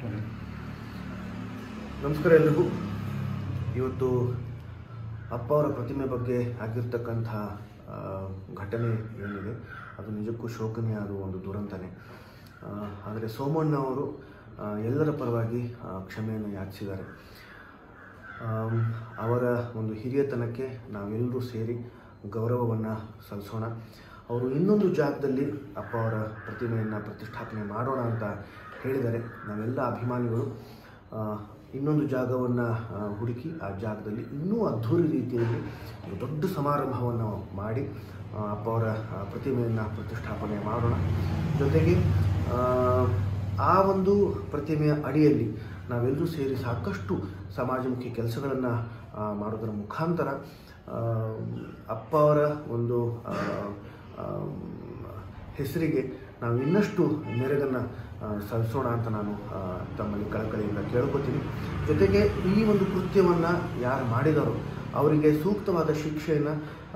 ನಮಸ್ಕಾರ ಎಲ್ರಿಗೂ ಇವತ್ತು ಅಪ್ಪ ಅವರ ಪ್ರತಿಮೆ ಬಗ್ಗೆ ಆಗಿರ್ತಕ್ಕಂಥ ಆ, ಘಟನೆ ಏನಿದೆ ಅದು ನಿಜಕ್ಕೂ ಶೋಕನೀಯ ಅದು ಒಂದು ದುರಂತನೇ ಆ, ಆದರೆ ಸೋಮಣ್ಣ ಅವರು ಆ, ಎಲ್ಲರ ಪರವಾಗಿ ಆ, ಕ್ಷಮೆಯನ್ನು ಯಾಚಿಸಿದ್ದಾರೆ ಆಮ್, ಅವರ ಒಂದು ಹಿರಿಯತನಕ್ಕೆ ನಾವೆಲ್ಲರೂ ಸೇರಿ ಗೌರವವನ್ನು ಸಲ್ಲಿಸೋಣ ಅವರು ಇನ್ನೊಂದು ಜಾಗದಲ್ಲಿ ಅಪ್ಪ ಅವರ ಪ್ರತಿಮೆಯನ್ನು ಪ್ರತಿಷ್ಠಾಪನೆ ಮಾಡೋಣ ಅಂತ ಹೇಳಿದ್ದಾರೆ ನಾವೆಲ್ಲ ಅಭಿಮಾನಿಗಳು ಆ, ಇನ್ನೊಂದು ಜಾಗವನ್ನು ಹುಡುಕಿ ಆ ಜಾಗದಲ್ಲಿ ಇನ್ನೂ ಅದ್ಧೂರಿ ರೀತಿಯಲ್ಲಿ ಒಂದು ದೊಡ್ಡ ಸಮಾರಂಭವನ್ನು ಮಾಡಿ ಆ, ಅಪ್ಪ ಅವರ ಆ, ಪ್ರತಿಮೆಯನ್ನು ಪ್ರತಿಷ್ಠಾಪನೆ ಮಾಡೋಣ ಜೊತೆಗೆ ಆ, ಆ ಒಂದು ಪ್ರತಿಮೆಯ ಅಡಿಯಲ್ಲಿ ನಾವೆಲ್ಲರೂ ಸೇರಿ ಸಾಕಷ್ಟು ಸಮಾಜಮುಖಿ ಕೆಲಸಗಳನ್ನು ಮಾಡೋದರ ಮುಖಾಂತರ ಆ, ಅಪ್ಪ ಅವರ ಒಂದು ಆ, ಆ, ಹೆಸರಿಗೆ ನಾವು ಇನ್ನಷ್ಟು ಮೆರುಗನ್ನು ಸಲ್ಲಿಸೋಣ ಅಂತ ನಾನು ಆ, ತಮ್ಮಲ್ಲಿ ಕಳಕಳಿಯಿಂದ ಕೇಳ್ಕೊತೀನಿ ಜೊತೆಗೆ ಈ ಒಂದು ಕೃತ್ಯವನ್ನು ಯಾರು ಮಾಡಿದಾರೋ ಅವರಿಗೆ ಸೂಕ್ತವಾದ ಶಿಕ್ಷೆಯನ್ನು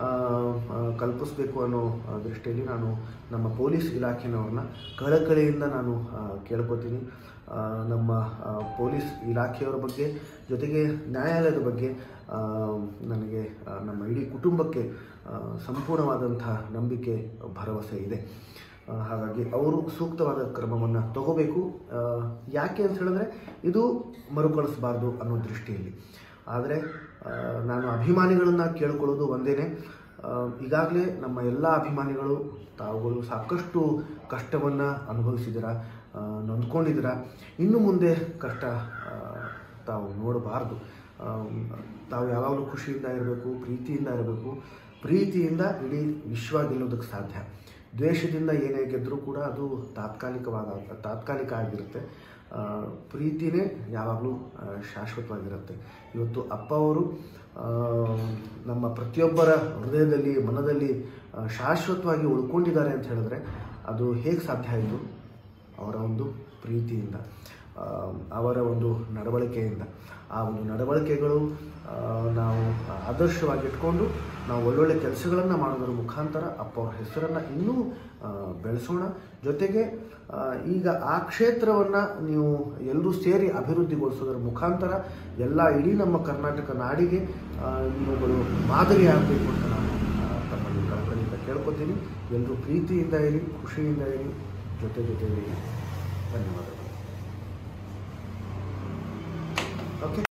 ಕಲ್ಪಿಸಬೇಕು ಅನ್ನೋ ಆ, ದೃಷ್ಟಿಯಲ್ಲಿ ನಾನು ನಮ್ಮ ಪೊಲೀಸ್ ಇಲಾಖೆನವ್ರನ್ನ ಕಳಕಳಿಯಿಂದ ನಾನು ಆ, ಕೇಳ್ಕೊತೀನಿ ಆ, ನಮ್ಮ ಆ, ಪೊಲೀಸ್ ಇಲಾಖೆಯವರ ಬಗ್ಗೆ ಜೊತೆಗೆ ನ್ಯಾಯಾಲಯದ ಬಗ್ಗೆ ಆ, ನನಗೆ ಆ, ನಮ್ಮ ಇಡೀ ಕುಟುಂಬಕ್ಕೆ ಆ, ಸಂಪೂರ್ಣವಾದಂಥ ನಂಬಿಕೆ ಭರವಸೆ ಇದೆ ಆ, ಹಾಗಾಗಿ ಅವರು ಸೂಕ್ತವಾದ ಕ್ರಮವನ್ನು ತಗೋಬೇಕು ಆ, ಯಾಕೆ ಅಂತ ಹೇಳಿದ್ರೆ ಇದು ಮರುಕಳಿಸಬಾರ್ದು ಅನ್ನೋ ದೃಷ್ಟಿಯಲ್ಲಿ ಆದರೆ ಆ, ನಾನು ಅಭಿಮಾನಿಗಳನ್ನು ಕೇಳ್ಕೊಳ್ಳೋದು ಒಂದೇನೆ ಈಗಾಗಲೇ ನಮ್ಮ ಎಲ್ಲ ಅಭಿಮಾನಿಗಳು ತಾವುಗಳು ಸಾಕಷ್ಟು ಕಷ್ಟವನ್ನು ಅನುಭವಿಸಿದ್ದೀರ ಆ, ನೊಂದ್ಕೊಂಡಿದ್ದೀರ ಇನ್ನು ಮುಂದೆ ಕಷ್ಟ ಆ, ತಾವು ನೋಡಬಾರ್ದು ಆಮ್, ತಾವು ಯಾವಾಗಲೂ ಖುಷಿಯಿಂದ ಇರಬೇಕು ಪ್ರೀತಿಯಿಂದ ಇರಬೇಕು ಪ್ರೀತಿಯಿಂದ ಇಡೀ ವಿಶ್ವ ಗೆಲ್ಲೋದಕ್ಕೆ ಸಾಧ್ಯ ದ್ವೇಷದಿಂದ ಏನೇ ಗೆದ್ದರೂ ಕೂಡ ಅದು ತಾತ್ಕಾಲಿಕವಾದ ತಾತ್ಕಾಲಿಕ ಆಗಿರುತ್ತೆ ಆ, ಪ್ರೀತಿನೇ ಯಾವಾಗಲೂ ಆ, ಶಾಶ್ವತವಾಗಿರುತ್ತೆ ಇವತ್ತು ಅಪ್ಪ ಅವರು ಆ, ನಮ್ಮ ಪ್ರತಿಯೊಬ್ಬರ ಹೃದಯದಲ್ಲಿ ಮನದಲ್ಲಿ ಆ, ಶಾಶ್ವತವಾಗಿ ಉಳ್ಕೊಂಡಿದ್ದಾರೆ ಅಂತ ಹೇಳಿದ್ರೆ ಅದು ಹೇಗೆ ಸಾಧ್ಯ ಆಯಿತು ಅವರ ಒಂದು ಪ್ರೀತಿಯಿಂದ ಆ, ಅವರ ಒಂದು ನಡವಳಿಕೆಯಿಂದ ಆ ಒಂದು ನಡವಳಿಕೆಗಳು ಆ, ನಾವು ಆದರ್ಶವಾಗಿ ಇಟ್ಕೊಂಡು ನಾವು ಒಳ್ಳೊಳ್ಳೆ ಕೆಲಸಗಳನ್ನು ಮಾಡೋದ್ರ ಮುಖಾಂತರ ಅಪ್ಪ ಅವ್ರ ಹೆಸರನ್ನು ಇನ್ನೂ ಆ, ಬೆಳೆಸೋಣ ಜೊತೆಗೆ ಆ, ಈಗ ಆ ಕ್ಷೇತ್ರವನ್ನು ನೀವು ಎಲ್ಲರೂ ಸೇರಿ ಅಭಿವೃದ್ಧಿಗೊಳಿಸೋದ್ರ ಮುಖಾಂತರ ಎಲ್ಲ ಇಡೀ ನಮ್ಮ ಕರ್ನಾಟಕ ನಾಡಿಗೆ ಆ, ನೀವುಗಳು ಮಾದರಿ ಆಗಬೇಕು ಅಂತ ನಾನು ಆ, ತಮ್ಮಲ್ಲಿ ಕಳಕಳಿಯಿಂದ ಕೇಳ್ಕೊತೀನಿ ಎಲ್ಲರೂ ಪ್ರೀತಿಯಿಂದ ಇರಿ ಖುಷಿಯಿಂದ ಇರಿ ಜೊತೆ ಜೊತೆಯಲ್ಲಿ ಧನ್ಯವಾದಗಳು ಓಕೆ